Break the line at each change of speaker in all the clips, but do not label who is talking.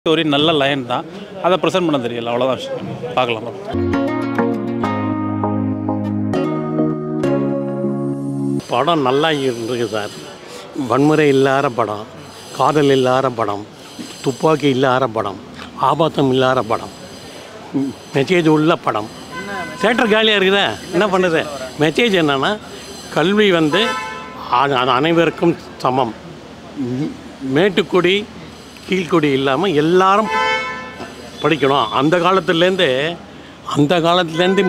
ஒரு நல்ல லைன் தான் அதை ப்ரெசென்ட் பண்ண தெரியல அவ்வளோதான் விஷயம் பார்க்கலாம்
படம் நல்லா இருக்கு சார் வன்முறை இல்லாத படம் காதல் இல்லாத படம் துப்பாக்கி இல்லாத படம் ஆபாத்தம் இல்லாத படம் ம், மெசேஜ் உள்ள படம் தேட்டர் காலியாக இருக்குதா என்ன பண்ணுது மெசேஜ் என்னன்னா கல்வி வந்து அ- அது அனைவருக்கும் சமம் ம், மேட்டுக்குடி கீழ்க்குடி இல்லாமல் எல்லாரும் படிக்கணும் அந்த காலத்துலேருந்து அந்த காலத்துலேருந்து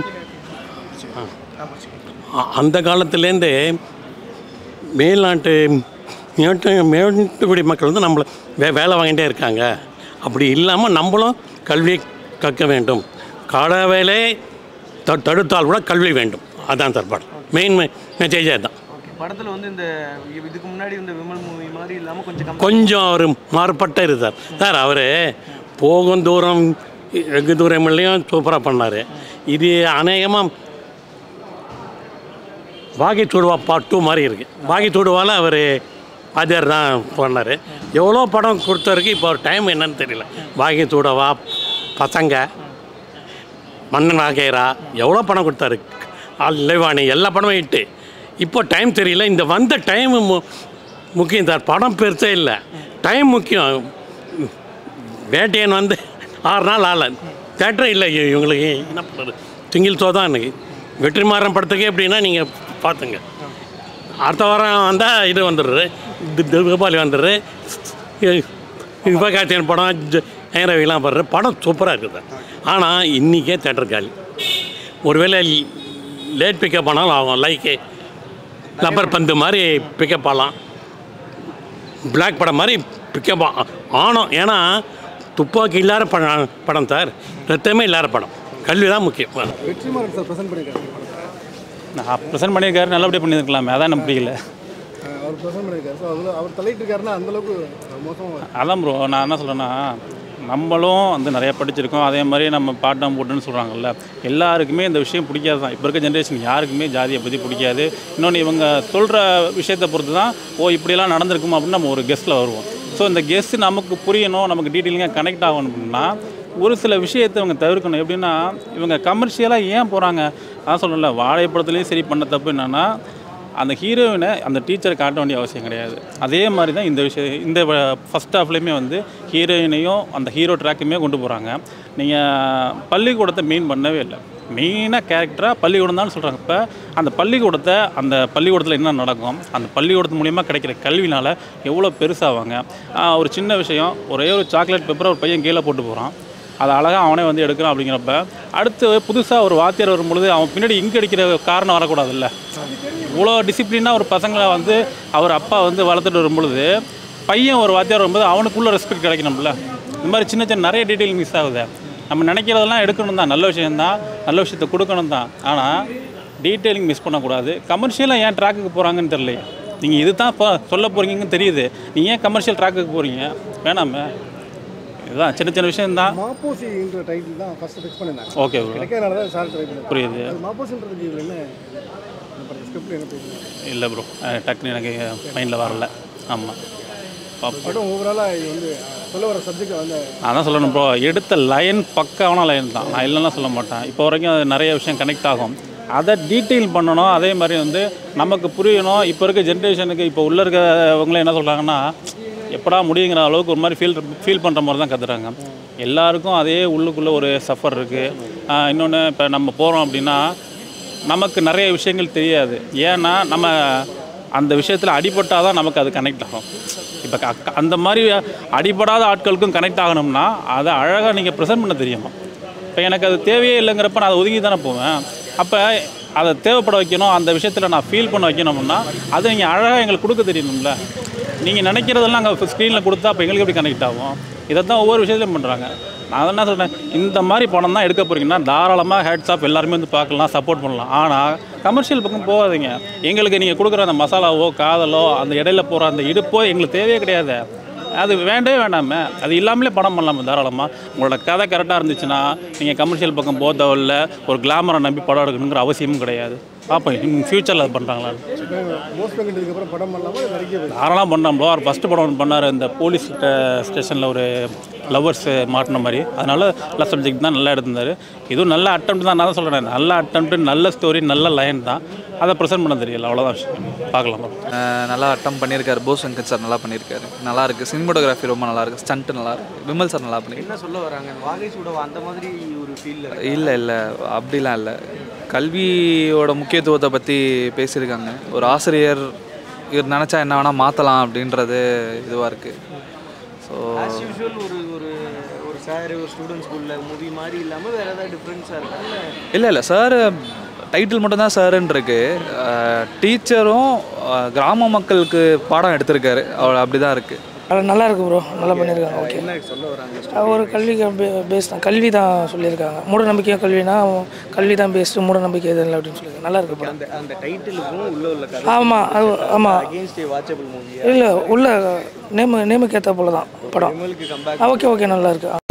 அ- அந்த காலத்துலேருந்து மேல்நாட்டு மேட்டு மேட்டுக்குடி மக்கள் வந்து நம்மளை வே வேலை வாங்கிட்டே இருக்காங்க அப்படி இல்லாமல் நம்மளும் கல்வியை கற்க வேண்டும் கால வேலை த தடுத்தால் கூட கல்வி வேண்டும் அதான் சார் படம் மெயின் மெசேஜே தான்
படத்தில் வந்து இந்த இதுக்கு முன்னாடி இந்த விமல் மூவி மாதிரி இல்லாமல் கொஞ்சம் கம்மி
கொஞ்சம் அவர் மாறுபட்ட இரு சார் சார் அவர் போகும் தூரம் வெகு தூரம் இல்லையும் சூப்பராக பண்ணார் இது அநேகமாக பாகி சூடுவா பார்ட் டூ மாதிரி இருக்குது பாகி சூடுவாவில் அவர் வாத்தியார் தான் பண்ணார் எவ்வளோ படம் கொடுத்தவருக்கு இப்போ டைம் என்னன்னு தெரியல பாகி சூடவா பசங்க மன்னன் வாகேரா எவ்வளோ படம் கொடுத்தாரு லைவாணி எல்லா படமும் ஹிட்டு இப்போ டைம் தெரியல இந்த வந்த டைம் மு முக்கியம் சார் படம் பெருசே இல்லை டைம் முக்கியம் வேட்டையன் வந்து ஆறு நாள் ஆள தேட்டரே இல்லை இ- இவங்களுக்கு என்ன பண்ணுறது சிங்கிள் ஷோ தான் எனக்கு வெற்றிமாறன் படத்துக்கே எப்படின்னா நீங்கள் பார்த்துங்க அடுத்த வாரம் வந்தால் இது வந்துடுறது தி- தீபாவளி வந்துடுது சிவகார்த்தியன் படம் ஜ- ஐரவிலாம் வர்ற படம் சூப்பராக இருக்குது ஆனால் இன்றைக்கே தேட்டர் காலி ஒருவேளை லேட் பிக்கப் ஆனாலும் ஆகும் லைக்கு லப்பர் பந்து மாதிரி பிக்கப் ஆகலாம் பிளாக் படம் மாதிரி பிக்கப் ஆனோம் ஏன்னா துப்பாக்கி இல்லாத படம் படம் சார் ரத்தமே இல்லாத படம் கல்வி தான் முக்கியம்
வெற்றிமாறன் சார் ப்ரெசென்ட் பண்ணியிருக்காரு
நான் ப்ரெசென்ட் பண்ணியிருக்காரு நல்லபடியாக பண்ணியிருக்கலாமே அதான் எனக்கு பிடிக்கல
அஹ் அவர் ப்ரெசென்ட் பண்ணியிருக்காரு ஸோ அதில் அவர் தலையிட்டு இருக்காருன்னா அந்தளவுக்கு மோசமாக
அதான் ப்ரோ நான் என்ன சொல்கிறேன்னா நம்மளும் வந்து நிறைய படிச்சிருக்கோம் அதே மாதிரி நம்ம பாட்டம் போட்டுன்னு சொல்கிறாங்கல்ல எல்லாருக்குமே இந்த விஷயம் பிடிக்காது தான் இப்போ இருக்க ஜென்ரேஷன் யாருக்குமே ஜாதியை பற்றி பிடிக்காது இன்னொன்று இவங்க சொல்கிற விஷயத்தை பொறுத்து தான் ஓ இப்படியெல்லாம் நடந்திருக்குமா அப்படின்னு நம்ம ஒரு கெஸ்ட்டில் வருவோம் ஸோ இந்த கெஸ்ட் நமக்கு புரியணும் நமக்கு டீட்டெயிலிங்காக கனெக்ட் ஆகணும் அப்படின்னா ஒரு சில விஷயத்தை இவங்க தவிர்க்கணும் எப்படின்னா இவங்க கமர்ஷியலாக ஏன் போகிறாங்க அதான் சொல்லல வாழைப்படத்துலேயும் சரி பண்ண தப்பு என்னென்னா அந்த ஹீரோயினை அந்த டீச்சரை காட்ட வேண்டிய அவசியம் கிடையாது அதே மாதிரி தான் இந்த விஷயம் இந்த ஃபஸ்ட் ஹாஃப்லேயுமே வந்து ஹீரோயினையும் அந்த ஹீரோ ட்ராக்குமே கொண்டு போகிறாங்க நீங்கள் பள்ளிக்கூடத்தை மெயின் பண்ணவே இல்லை மெயினாக கேரக்டராக பள்ளிக்கூடம் தான் சொல்கிறாங்க இப்போ அந்த பள்ளிக்கூடத்தை அந்த பள்ளிக்கூடத்தில் என்ன நடக்கும் அந்த பள்ளிக்கூடத்து மூலிமா கிடைக்கிற கல்வினால் எவ்வளோ பெருசாவாங்க ஆஹ் ஒரு சின்ன விஷயம் ஒரே ஒரு சாக்லேட் பேப்பரை ஒரு பையன் கீழே போட்டு போகிறான் அதை அழகாக அவனே வந்து எடுக்கிறான் அப்படிங்கிறப்ப அடுத்து புதுசாக ஒரு வாத்தியார் வரும்பொழுது அவன் பின்னாடி இங்கே அடிக்கிற காரணம் வரக்கூடாதுல்ல இவ்வளோ டிசிப்ளினாக ஒரு பசங்களை வந்து அவர் அப்பா வந்து வளர்த்துட்டு வரும்பொழுது பையன் ஒரு வாத்தியார் வரும்போது அவனுக்குள்ள ரெஸ்பெக்ட் கிடைக்கணும்ல இந்த மாதிரி சின்ன சின்ன நிறைய டீட்டெயில் மிஸ் ஆகுது நம்ம நினைக்கிறதெல்லாம் எடுக்கணும் தான் நல்ல விஷயம்தான் நல்ல விஷயத்தை கொடுக்கணும் தான் ஆனால் டீட்டெயிலிங் மிஸ் பண்ணக்கூடாது கமர்ஷியலாக ஏன் ட்ராக்குக்கு போகிறாங்கன்னு தெரியலையே நீங்கள் இது தான் இப்போ சொல்ல போகிறீங்கன்னு தெரியுது நீங்கள் ஏன் கமர்ஷியல் ட்ராக்குக்கு போகிறீங்க வேணாமே இதுதான் சின்ன சின்ன விஷயம்தான்
மாப்போசின்ற டைட்டில் தான் ஃபர்ஸ்ட் ஃபிக்ஸ் பண்ணியிருந்தாங்க
ஓகே ப்ரோ
கிடைக்காதனால தான் சார் ட்ரை பண்ணார்
புரியுது
அது மாப்போசின்றதுக்கு இதில் என்ன இந்த படத்தில் ஸ்கிரிப்டில் என்ன பேசுங்க
இல்லை ப்ரோ டக்குன்னு எனக்கு மைண்டில் வரல ஆமாம் பார்ப்போம்
படம் ஓவராலாக இது வந்து அஹ், சொல்ல வர சப்ஜெக்ட் வந்து
நான் தான் சொல்லணும் ப்ரோ எடுத்த லைன் பக்காவான லைன் தான் நான் இல்லைன்னா சொல்ல மாட்டேன் இப்போ வரைக்கும் அது நிறைய விஷயம் கனெக்ட் ஆகும் அதை டீட்டெயில் பண்ணணும் அதே மாதிரி வந்து நமக்கு புரியணும் இப்போ இருக்க ஜென்ரேஷனுக்கு இப்போ உள்ள இருக்கவங்களே என்ன சொல்கிறாங்கன்னா எப்படா முடியுங்கிற அளவுக்கு ஒரு மாதிரி ஃபீல் ஃபீல் பண்ணுற மாதிரி தான் கற்றுறாங்க எல்லாருக்கும் அதே உள்ளுக்குள்ளே ஒரு சஃபர் இருக்குது இன்னொன்று இப்போ நம்ம போகிறோம் அப்படின்னா நமக்கு நிறைய விஷயங்கள் தெரியாது ஏன்னா நம்ம அந்த விஷயத்தில் அடிபட்டால் தான் நமக்கு அது கனெக்ட் ஆகும் இப்போ க- அந்த மாதிரி அடிபடாத ஆட்களுக்கும் கனெக்ட் ஆகணும்னா அதை அழகாக நீங்கள் ப்ரெசென்ட் பண்ண தெரியணும் இப்போ எனக்கு அது தேவையே இல்லைங்கிறப்ப நான் அதை ஒதுங்கி தானே போவேன் அப்போ அதை தேவைப்பட வைக்கணும் அந்த விஷயத்தில் நான் ஃபீல் பண்ண வைக்கணும்னா அதை நீங்கள் அழகாக எங்களுக்கு கொடுக்க தெரியணும்ல நீங்கள் நினைக்கிறதெல்லாம் அங்கே ஸ்க்ரீனில் கொடுத்தா அப்போ எங்களுக்கு எப்படி கனெக்ட் ஆகும் இதை தான் ஒவ்வொரு விஷயத்துலையும் பண்ணுறாங்க நான் என்ன சொல்கிறேன் இந்த மாதிரி படம் தான் எடுக்க போகிறீங்கன்னா தாராளமாக ஹேட்ஸ் ஆஃப் எல்லாருமே வந்து பார்க்கலாம் சப்போர்ட் பண்ணலாம் ஆனால் கமர்ஷியல் பக்கம் போகாதீங்க எங்களுக்கு நீங்கள் கொடுக்குற அந்த மசாலாவோ காதலோ அந்த இடையில போகிற அந்த இடுப்போ எங்களுக்கு தேவையே கிடையாது அது வேண்டவே வேண்டாமே அது இல்லாமலே படம் பண்ணலாமா தாராளமாக உங்களோட கதை கரெக்டாக இருந்துச்சுன்னா நீங்கள் கமர்ஷியல் பக்கம் போக தேவையில்ல ஒரு கிளாமரை நம்பி படம் எடுக்கணுங்கிற அவசியமும் கிடையாது பார்ப்போம் ஃப்யூச்சரில் அது பண்ணுறாங்களா
போஸ்ட் பண்ணிட்டதுக்கு அப்புறம் படம் பண்ணலாமா இல்லை நிறைய
தாராளமாக பண்ணோம் ப்ரோ அவர் ஃபஸ்ட்டு படம் ஒன்று பண்ணார் இந்த போலீஸ் ஸ்டேஷனில் ஒரு லவ்வர்ஸ் மாட்டின மாதிரி அதனால நல்ல சப்ஜெக்ட் தான் நல்லா எடுத்திருந்தாரு இதுவும் நல்ல அட்டம் தான் நான் தான் சொல்கிறேன் நல்ல அட்டம் நல்ல ஸ்டோரி நல்ல லைன் தான் அதை ப்ரெசென்ட் பண்ண தெரியல அவ்வளோதான் விஷயம் பார்க்கலாம்
அஹ் நல்லா அட்டம் பண்ணியிருக்காரு போஸ் வெங்கட் சார் நல்லா பண்ணியிருக்காரு நல்லா இருக்கு சினிமோட்டோகிராஃபி ரொம்ப நல்லா இருக்கு ஸ்டண்ட் நல்லா இருக்கு விமல் சார் நல்லா பண்ணியிருக்காரு
என்ன சொல்ல வராங்க வாகை சூடவா அந்த மாதிரி ஒரு ஃபீல்ல
இல்லை இல்லை அப்படிலாம் இல்லை கல்வியோட முக்கியத்துவத்தை பற்றி பேசியிருக்காங்க ஒரு ஆசிரியர் இவர் நினச்சா என்ன வேணால் மாற்றலாம் அப்படின்றது இதுவாக இருக்குது ஸோ
ஆஸ் யூஷுவல் ஒரு ஒரு ஒரு சார் ஒரு ஸ்டூடெண்ட்ஸ்குள்ள மூவி மாதிரி இல்லாமல் வேற ஏதாவது டிஃப்ரென்ஸாக இருக்கா இல்லை
இல்லை இல்லை சார் டைட்டில் மட்டும்தான் சாருன்னு இருக்கு டீச்சரும் கிராம மக்களுக்கு பாடம் எடுத்திருக்காரு அவர் அப்படி தான் இருக்குது
அது நல்லா இருக்கு ப்ரோ நல்லா பண்ணியிருக்காங்க ஓகே
என்ன சொல்ல வராங்க
ஒரு கல்வி பேஸ் தான் கல்வி தான் சொல்லியிருக்காங்க மூட நம்பிக்கையும் கல்வினா கல்வி தான் பேஸ்டு மூட நம்பிக்கை எதுவும் இல்லை அப்படின்னு சொல்லியிருக்காங்க நல்லா இருக்கு படம்
அந்த அந்த டைட்டிலுக்கும் உள்ள உள்ள கதை
ஆமாம் அது ஆமாம்
அகேன்ஸ்ட் ஏ வாட்சபிள் மூவி
இல்லை உள்ள நேம நேமுக்கு ஏற்ற போல தான் படம்
விமலுக்கு கம்பேக்
ஓகே ஓகே நல்லா இருக்கு